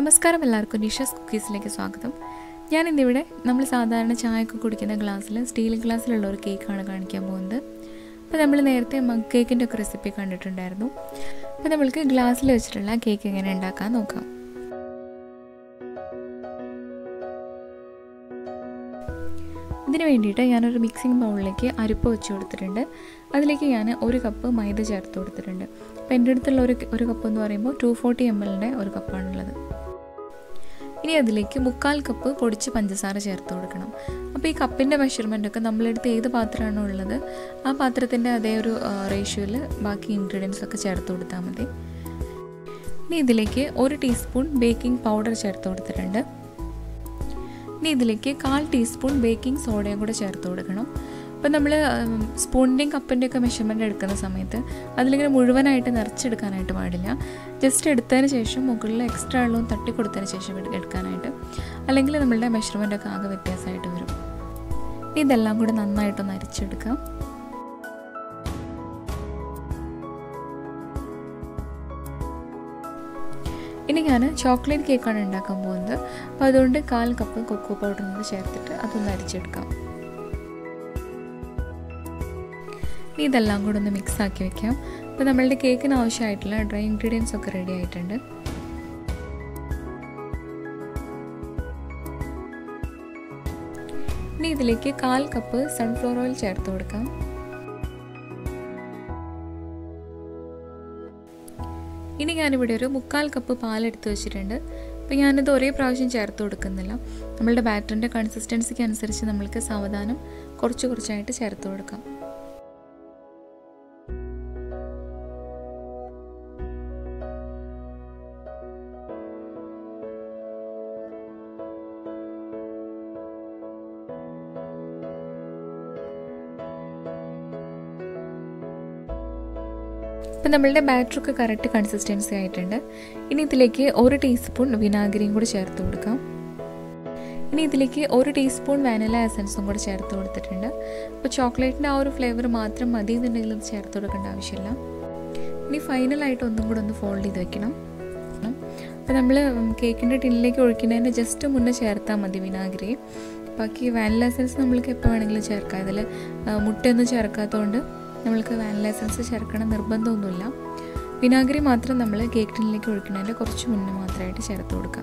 നമസ്കാരം എല്ലാവർക്കും നിഷസ് കുക്കീസിലേക്ക് സ്വാഗതം ഞാൻ ഇന്നിവിടെ നമ്മൾ സാധാരണ ചായയൊക്കെ കുടിക്കുന്ന ഗ്ലാസ്സിൽ സ്റ്റീൽ ഗ്ലാസ്സിലുള്ള ഒരു കേക്കാണ് കാണിക്കാൻ പോകുന്നത് അപ്പോൾ നമ്മൾ നേരത്തെ മഗ് കേക്കിൻ്റെ ഒക്കെ റെസിപ്പി കണ്ടിട്ടുണ്ടായിരുന്നു അപ്പോൾ നമ്മൾക്ക് ഗ്ലാസ്സിൽ വെച്ചിട്ടുള്ള കേക്ക് എങ്ങനെ ഉണ്ടാക്കാൻ നോക്കാം ഇതിന് വേണ്ടിയിട്ട് ഞാനൊരു മിക്സിംഗ് ബൗളിലേക്ക് അരിപ്പ് വെച്ച് കൊടുത്തിട്ടുണ്ട് അതിലേക്ക് ഞാൻ ഒരു കപ്പ് മൈദ ചേർത്ത് കൊടുത്തിട്ടുണ്ട് അപ്പോൾ എൻ്റെ അടുത്തുള്ള ഒരു ഒരു കപ്പ് എന്ന് പറയുമ്പോൾ ടു ഫോർട്ടി എം എല്ലിൻ്റെ ഒരു കപ്പാണുള്ളത് ഇനി അതിലേക്ക് മുക്കാൽ കപ്പ് പൊടിച്ച് പഞ്ചസാര ചേർത്ത് കൊടുക്കണം അപ്പോൾ ഈ കപ്പിൻ്റെ മെഷർമെൻറ്റൊക്കെ നമ്മളെടുത്ത് ഏത് പാത്രമാണോ ഉള്ളത് ആ പാത്രത്തിൻ്റെ അതേ ഒരു റേഷ്യോയിൽ ബാക്കി ഇൻഗ്രീഡിയൻസ് ഒക്കെ ചേർത്ത് കൊടുത്താൽ മതി ഇനി ഇതിലേക്ക് ഒരു ടീസ്പൂൺ ബേക്കിംഗ് പൗഡർ ചേർത്ത് കൊടുത്തിട്ടുണ്ട് ഇനി ഇതിലേക്ക് കാൽ ടീസ്പൂൺ ബേക്കിംഗ് സോഡയും കൂടെ ചേർത്ത് കൊടുക്കണം അപ്പോൾ നമ്മൾ സ്പൂണിൻ്റെയും കപ്പിൻ്റെയും ഒക്കെ മെഷർമെൻറ്റ് എടുക്കുന്ന സമയത്ത് അതിലിങ്ങനെ മുഴുവനായിട്ട് നിറച്ചെടുക്കാനായിട്ട് പാടില്ല ജസ്റ്റ് എടുത്തതിന് ശേഷം മുകളിൽ എക്സ്ട്രാ ഉള്ളതും തട്ടി കൊടുത്തതിന് ശേഷം എടുക്കാനായിട്ട് അല്ലെങ്കിൽ നമ്മളുടെ മെഷർമെൻ്റ് ഒക്കെ ആകെ വ്യത്യാസമായിട്ട് വരും ഇതെല്ലാം കൂടെ നന്നായിട്ടൊന്ന് അരിച്ചെടുക്കാം ഇനി ഞാൻ ചോക്ലേറ്റ് കേക്കാണ് ഉണ്ടാക്കാൻ പോകുന്നത് അപ്പോൾ അതുകൊണ്ട് കാൽ കപ്പ് കൊക്കോ പൗഡർ കൂടെ ചേർത്തിട്ട് അതൊന്ന് അരിച്ചെടുക്കാം ഇനി ഇതെല്ലാം കൂടെ ഒന്ന് മിക്സ് ആക്കി വെക്കാം അപ്പോൾ നമ്മളുടെ കേക്കിന് ആവശ്യമായിട്ടുള്ള ഡ്രൈ ഇൻഗ്രീഡിയൻസ് ഒക്കെ റെഡി ആയിട്ടുണ്ട് ഇനി ഇതിലേക്ക് കാൽ കപ്പ് സൺഫ്ലവർ ഓയിൽ ചേർത്ത് കൊടുക്കാം ഇനി ഞാനിവിടെ ഒരു മുക്കാൽ കപ്പ് പാലെടുത്ത് വെച്ചിട്ടുണ്ട് അപ്പോൾ ഞാനിത് ഒരേ പ്രാവശ്യം ചേർത്ത് കൊടുക്കുന്നില്ല നമ്മളുടെ ബാറ്ററിൻ്റെ കൺസിസ്റ്റൻസിക്ക് അനുസരിച്ച് നമ്മൾക്ക് സാവധാനം കുറച്ച് കുറച്ചായിട്ട് ചേർത്ത് കൊടുക്കാം ഇപ്പം നമ്മളുടെ ബാറ്ററൊക്കെ കറക്റ്റ് കൺസിസ്റ്റൻസി ആയിട്ടുണ്ട് ഇനി ഇതിലേക്ക് ഒരു ടീസ്പൂൺ വിനാഗിരിയും കൂടി ചേർത്ത് കൊടുക്കാം ഇനി ഇതിലേക്ക് ഒരു ടീസ്പൂൺ വാനില എസൻസും കൂടി ചേർത്ത് കൊടുത്തിട്ടുണ്ട് അപ്പോൾ ചോക്ലേറ്റിൻ്റെ ആ ഒരു ഫ്ലേവർ മാത്രം മതി എന്നുണ്ടെങ്കിൽ അത് ചേർത്ത് കൊടുക്കേണ്ട ആവശ്യമില്ല ഇനി ഫൈനലായിട്ട് ഒന്നും കൂടെ ഒന്ന് ഫോൾഡ് ചെയ്ത് വെക്കണം അപ്പോൾ നമ്മൾ കേക്കിൻ്റെ ടിന്നിലേക്ക് ഒഴിക്കുന്നതിന് ജസ്റ്റ് മുന്നേ ചേർത്താൽ മതി വിനാഗിരി ബാക്കി വാനില എസൻസ് നമ്മൾക്ക് എപ്പോൾ വേണമെങ്കിലും ചേർക്കാം ഇതിൽ മുട്ടയൊന്നും ചേർക്കാത്തതുകൊണ്ട് നമ്മൾക്ക് വാനില എസൻസ് ചേർക്കണം നിർബന്ധമൊന്നുമില്ല വിനാഗിരി മാത്രം നമ്മൾ കേക്ക് ടിന്നിലേക്ക് ഒഴിക്കുന്നതിൻ്റെ കുറച്ച് മുന്നേ മാത്രമായിട്ട് ചേർത്ത് കൊടുക്കാം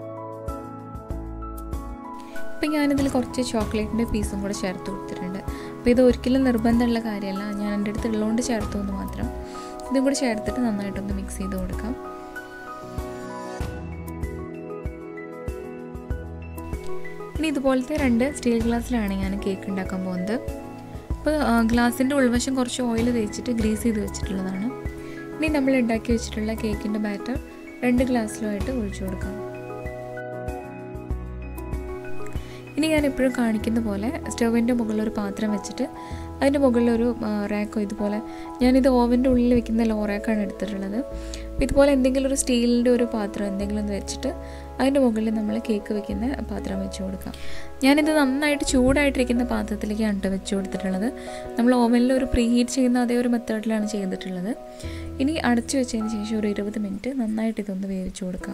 ഇപ്പം ഞാനിതിൽ കുറച്ച് ചോക്ലേറ്റിൻ്റെ പീസും കൂടെ ചേർത്ത് കൊടുത്തിട്ടുണ്ട് അപ്പോൾ ഇത് ഒരിക്കലും നിർബന്ധമുള്ള കാര്യമല്ല ഞാൻ എൻ്റെ അടുത്ത് ഉള്ളതുകൊണ്ട് ചേർത്തു എന്ന് മാത്രം ഇതും കൂടെ ചേർത്തിട്ട് നന്നായിട്ടൊന്ന് മിക്സ് ചെയ്ത് കൊടുക്കാം ഇനി ഇതുപോലത്തെ രണ്ട് സ്റ്റീൽ ഗ്ലാസ്സിലാണ് ഞാൻ കേക്ക് ഉണ്ടാക്കാൻ പോകുന്നത് അപ്പോൾ ഗ്ലാസിൻ്റെ ഉൾവശം കുറച്ച് ഓയിൽ തേച്ചിട്ട് ഗ്രീസ് ചെയ്ത് വെച്ചിട്ടുള്ളതാണ് ഇനി നമ്മൾ ഉണ്ടാക്കി വെച്ചിട്ടുള്ള കേക്കിൻ്റെ ബാറ്റർ രണ്ട് ഗ്ലാസ്സിലുമായിട്ട് ഒഴിച്ചു കൊടുക്കാം ഇനി ഞാൻ എപ്പോഴും കാണിക്കുന്ന പോലെ സ്റ്റൗവിൻ്റെ മുകളിൽ ഒരു പാത്രം വെച്ചിട്ട് അതിൻ്റെ മുകളിൽ ഒരു റാക്കോ ഇതുപോലെ ഞാനിത് ഓവൻ്റെ ഉള്ളിൽ വെക്കുന്ന ലോ റാക്കാണ് എടുത്തിട്ടുള്ളത് അപ്പോൾ ഇതുപോലെ എന്തെങ്കിലും ഒരു സ്റ്റീലിൻ്റെ ഒരു പാത്രം എന്തെങ്കിലും ഒന്ന് വെച്ചിട്ട് അതിൻ്റെ മുകളിൽ നമ്മൾ കേക്ക് വെക്കുന്ന പാത്രം വെച്ച് കൊടുക്കാം ഞാനിത് നന്നായിട്ട് ചൂടായിട്ടിരിക്കുന്ന പാത്രത്തിലേക്കാണ് കേട്ടോ വെച്ച് കൊടുത്തിട്ടുള്ളത് നമ്മൾ ഓവനിൽ ഒരു പ്രീ ഹീറ്റ് ചെയ്യുന്ന അതേ ഒരു മെത്തേഡിലാണ് ചെയ്തിട്ടുള്ളത് ഇനി അടച്ചു വെച്ചതിന് ശേഷം ഒരു ഇരുപത് മിനിറ്റ് നന്നായിട്ട് ഇതൊന്ന് വേവിച്ച് കൊടുക്കാം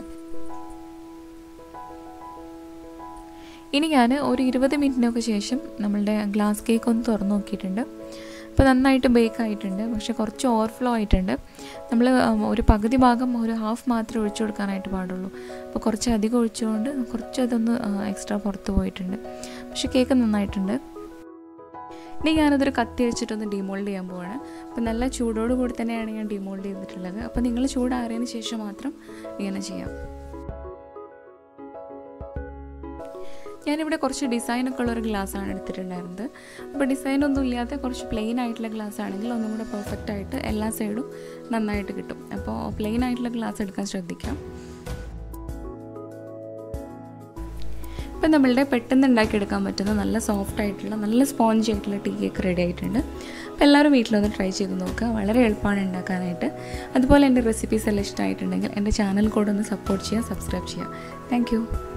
ഇനി ഞാൻ ഒരു ഇരുപത് മിനിറ്റിനൊക്കെ ശേഷം നമ്മളുടെ ഗ്ലാസ് കേക്ക് ഒന്ന് തുറന്നു നോക്കിയിട്ടുണ്ട് അപ്പോൾ നന്നായിട്ട് ബേക്ക് ആയിട്ടുണ്ട് പക്ഷെ കുറച്ച് ഓവർഫ്ലോ ആയിട്ടുണ്ട് നമ്മൾ ഒരു പകുതി ഭാഗം ഒരു ഹാഫ് മാത്രമേ ഒഴിച്ചു കൊടുക്കാനായിട്ട് പാടുള്ളൂ അപ്പോൾ കുറച്ച് അധികം ഒഴിച്ചുകൊണ്ട് കുറച്ച് അതൊന്ന് എക്സ്ട്രാ പുറത്ത് പോയിട്ടുണ്ട് പക്ഷെ കേക്ക് നന്നായിട്ടുണ്ട് ഇനി ഞാനതൊരു കത്തി വെച്ചിട്ടൊന്ന് ഡിമോൾഡ് ചെയ്യാൻ പോവാണ് അപ്പോൾ നല്ല ചൂടോട് കൂടി തന്നെയാണ് ഞാൻ ഡിമോൾഡ് ചെയ്തിട്ടുള്ളത് അപ്പോൾ നിങ്ങൾ ചൂടാറിയതിന് ശേഷം മാത്രം ഇങ്ങനെ ചെയ്യാം ഞാനിവിടെ കുറച്ച് ഡിസൈനൊക്കെ ഉള്ള ഒരു ഗ്ലാസ്സാണ് എടുത്തിട്ടുണ്ടായിരുന്നത് അപ്പോൾ ഡിസൈൻ ഒന്നും ഇല്ലാത്ത കുറച്ച് പ്ലെയിൻ ആയിട്ടുള്ള ഗ്ലാസ് ആണെങ്കിൽ ഒന്നും കൂടെ പെർഫെക്റ്റ് ആയിട്ട് എല്ലാ സൈഡും നന്നായിട്ട് കിട്ടും അപ്പോൾ പ്ലെയിൻ ആയിട്ടുള്ള ഗ്ലാസ് എടുക്കാൻ ശ്രദ്ധിക്കാം ഇപ്പം നമ്മളുടെ പെട്ടെന്ന് ഉണ്ടാക്കിയെടുക്കാൻ പറ്റുന്ന നല്ല സോഫ്റ്റ് ആയിട്ടുള്ള നല്ല സ്പോഞ്ച് ആയിട്ടുള്ള ടീ കേക്ക് റെഡി ആയിട്ടുണ്ട് അപ്പോൾ എല്ലാവരും വീട്ടിലൊന്ന് ട്രൈ ചെയ്ത് നോക്കുക വളരെ എളുപ്പമാണ് ഉണ്ടാക്കാനായിട്ട് അതുപോലെ എൻ്റെ റെസിപ്പീസ് എല്ലാം ഇഷ്ടമായിട്ടുണ്ടെങ്കിൽ എൻ്റെ ചാനൽ കൂടെ ഒന്ന് സപ്പോർട്ട് ചെയ്യുക സബ്സ്ക്രൈബ് ചെയ്യുക താങ്ക്